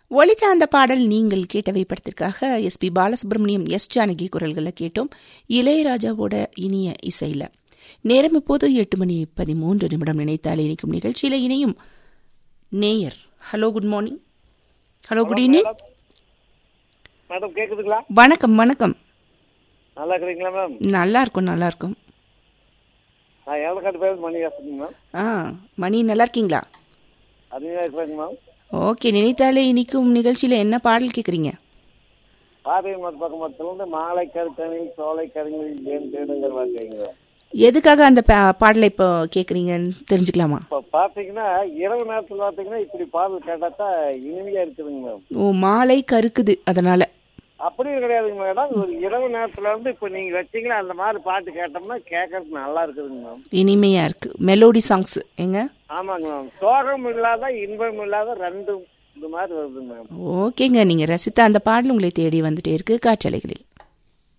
ஒலித்த அந்த பாடல் நீங்கள் கேட்டவை படத்திற்காக S P Balasubrahmanyam S Janaki குரல்களை கேட்டோம் இளையராஜாவோட இனிய இசையில நேரம் இப்போது எட்டு மணி பதிமூன்று நிமிடம் நினைத்தாலே இணைக்கும் நிகழ்ச்சியில இணையும் நேயர் hello good morning hello good evening madam கேக்குதுங்களா வணக்கம் வணக்கம் நல்லா இருக்கிறீங்களா மேம் நல்லா இருக்கும் நல்லா இருக்கும் நான் ஏழக்காட்டு பேர் மணி பேசுறேங்க மேம் ஆ மணி நல்லா இருக்கீங்களா அதுதான் இருக்கிறேங்க மேம் ஓகே நினைத்தாலே இனிக்கும் நிகழ்ச்சியில என்ன பாடல் கேக்குறீங்க பாதை மத்த பக்கம் மத்திலிருந்து மாலை கருத்தணில் சோலை கருங்களில் ஏன் தேடுங்கிற வார்த்தைங்க எதுக்காக அந்த பா- பாடலை இப்போ கேக்குறீங்கன்னு தெரிஞ்சுக்கலாமா இப்போ பார்த்தீங்கன்னா இரவு நேரத்தில் பார்த்தீங்கன்னா இப்படி பாடல் கேட்டால் தான் இனிமையாக இருக்குதுங்க மேம் ஓ மாலை கருக்குது அதனால அப்படியும் கிடையாதுங்க மேடம் ஒரு இரவு நேரத்தில் வந்து இப்போ நீங்கள் வச்சீங்கன்னா அந்த மாதிரி பாட்டு கேட்டோம்னா கேட்கறதுக்கு நல்லா இருக்குதுங்க மேம் இனிமையா இருக்கு மெலோடி சாங்ஸ் எங்க ஆமாங்க மேம் சோகம் இல்லாத இன்பம் இல்லாத ரெண்டும் இந்த மாதிரி வருதுங்க மேம் ஓகேங்க நீங்க ரசித்த அந்த பாடல் உங்களை தேடி வந்துட்டே இருக்கு காற்றலைகளில்